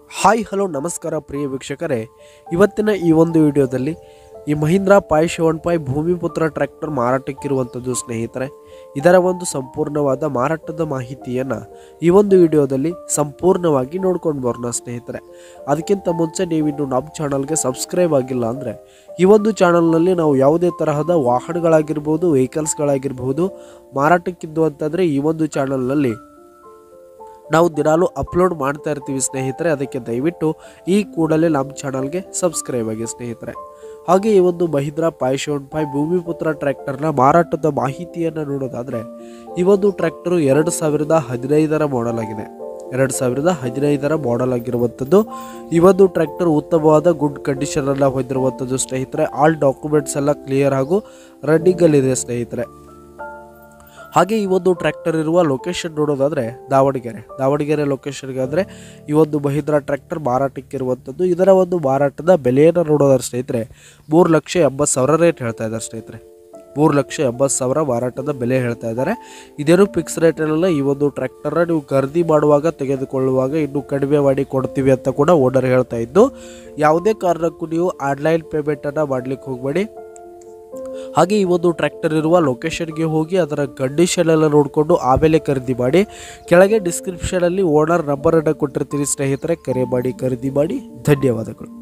hi hello ನಮಸ್ಕಾರ ಪ್ರಿಯ ವೀಕ್ಷಕರೇ ಇವತ್ತಿನ ಈ ಒಂದು ವಿಡಿಯೋದಲ್ಲಿ ಈ Mahindra five seven five Bhoomiputra tractor ಮಾರಾಟಕ್ಕಿರುವಂಥದ್ದು ಸ್ನೇಹಿತರೆ ಇದರ ಒಂದು ಸಂಪೂರ್ಣವಾದ ಮಾರಾಟದ ಮಾಹಿತಿಯನ್ನು ಈ ಒಂದು ವಿಡಿಯೋದಲ್ಲಿ ಸಂಪೂರ್ಣವಾಗಿ ನೋಡ್ಕೊಂಡು ಬರೋಣ ಸ್ನೇಹಿತರೆ ಅದಕ್ಕಿಂತ ಮುಂಚೆ ನೀವಿನ್ನು ನಮ್ಮ ಚಾನಲ್ಗೆ ಸಬ್ಸ್ಕ್ರೈಬ್ ಆಗಿಲ್ಲ ಅಂದರೆ ಈ ಒಂದು ಚಾನಲ್ನಲ್ಲಿ ನಾವು ಯಾವುದೇ ತರಹದ ವಾಹನಗಳಾಗಿರ್ಬೋದು ವೆಹಿಕಲ್ಸ್ಗಳಾಗಿರ್ಬೋದು ಮಾರಾಟಕ್ಕಿದ್ದು ಅಂತಂದರೆ ಈ ಒಂದು ಚಾನಲ್ನಲ್ಲಿ ನಾವು ದಿನಾಲೂ ಅಪ್ಲೋಡ್ ಮಾಡ್ತಾ ಇರ್ತೀವಿ ಸ್ನೇಹಿತರೆ ಅದಕ್ಕೆ ದಯವಿಟ್ಟು ಈ ಕೂಡಲೇ ನಮ್ಮ ಚಾನಲ್ಗೆ ಸಬ್ಸ್ಕ್ರೈಬ್ ಆಗಿ ಸ್ನೇಹಿತರೆ ಹಾಗೆ ಈ ಒಂದು Mahindra five seven five Bhoomiputra ಟ್ರ್ಯಾಕ್ಟರ್ನ ಮಾರಾಟದ ಮಾಹಿತಿಯನ್ನು ನೋಡೋದಾದರೆ ಈ ಒಂದು ಟ್ರ್ಯಾಕ್ಟರು ಎರಡು ಸಾವಿರದ ಹದಿನೈದರ ಮಾಡೆಲ್ ಆಗಿದೆ ಎರಡು ಸಾವಿರದ ಹದಿನೈದರ ಮಾಡೆಲ್ ಆಗಿರುವಂಥದ್ದು ಈ ಒಂದು ಟ್ರ್ಯಾಕ್ಟರ್ ಉತ್ತಮವಾದ ಗುಡ್ ಕಂಡೀಷನನ್ನು ಹೊಂದಿರುವಂಥದ್ದು ಸ್ನೇಹಿತರೆ ಆಲ್ ಡಾಕ್ಯುಮೆಂಟ್ಸ್ ಎಲ್ಲ ಕ್ಲಿಯರ್ ಹಾಗೂ ರನ್ನಿಂಗಲ್ಲಿದೆ ಸ್ನೇಹಿತರೆ ಹಾಗೆ ಈ ಒಂದು ಟ್ರ್ಯಾಕ್ಟರ್ ಇರುವ ಲೊಕೇಶನ್ ನೋಡೋದಾದರೆ ದಾವಣಗೆರೆ ದಾವಣಗೆರೆ ಲೊಕೇಶನ್ಗೆ ಅಂದರೆ ಈ ಒಂದು ಮಹೀಂದ್ರ ಟ್ರ್ಯಾಕ್ಟರ್ ಮಾರಾಟಕ್ಕೆ ಇರುವಂಥದ್ದು ಇದರ ಒಂದು ಮಾರಾಟದ ಬೆಲೆಯನ್ನು ನೋಡೋದಾದ್ರೆ ಸ್ನೇಹಿತರೆ ಮೂರು ಲಕ್ಷ ಎಂಬತ್ತು ಸಾವಿರ ರೇಟ್ ಹೇಳ್ತಾ ಇದ್ದಾರೆ ಸ್ನೇಹಿತರೆ ಮೂರು ಲಕ್ಷ ಎಂಬತ್ತು ಸಾವಿರ ಮಾರಾಟದ ಬೆಲೆ ಹೇಳ್ತಾ ಇದ್ದಾರೆ ಇದೇನು ಫಿಕ್ಸ್ ರೇಟಲ್ಲ ಈ ಒಂದು ಟ್ರ್ಯಾಕ್ಟರ್ನ ನೀವು ಖರೀದಿ ಮಾಡುವಾಗ ತೆಗೆದುಕೊಳ್ಳುವಾಗ ಇನ್ನೂ ಕಡಿಮೆ ಮಾಡಿ ಕೊಡ್ತೀವಿ ಅಂತ ಕೂಡ ಓನರ್ ಹೇಳ್ತಾ ಇದ್ದು ಯಾವುದೇ ಕಾರಣಕ್ಕೂ ನೀವು ಆನ್ಲೈನ್ ಪೇಮೆಂಟನ್ನು ಮಾಡಲಿಕ್ಕೆ ಹೋಗಬೇಡಿ ಹಾಗೆ ಈ ಒಂದು ಟ್ರ್ಯಾಕ್ಟರ್ ಇರುವ ಲೊಕೇಶನ್ಗೆ ಹೋಗಿ ಅದರ ಕಂಡೀಷನ್ ಎಲ್ಲ ನೋಡಿಕೊಂಡು ಆಮೇಲೆ ಖರೀದಿ ಮಾಡಿ ಕೆಳಗೆ ಡಿಸ್ಕ್ರಿಪ್ಷನಲ್ಲಿ ಓನರ್ ನಂಬರನ್ನು ಕೊಟ್ಟಿರ್ತೀನಿ ಸ್ನೇಹಿತರೆ ಕರೆ ಮಾಡಿ ಖರೀದಿ ಮಾಡಿ ಧನ್ಯವಾದಗಳು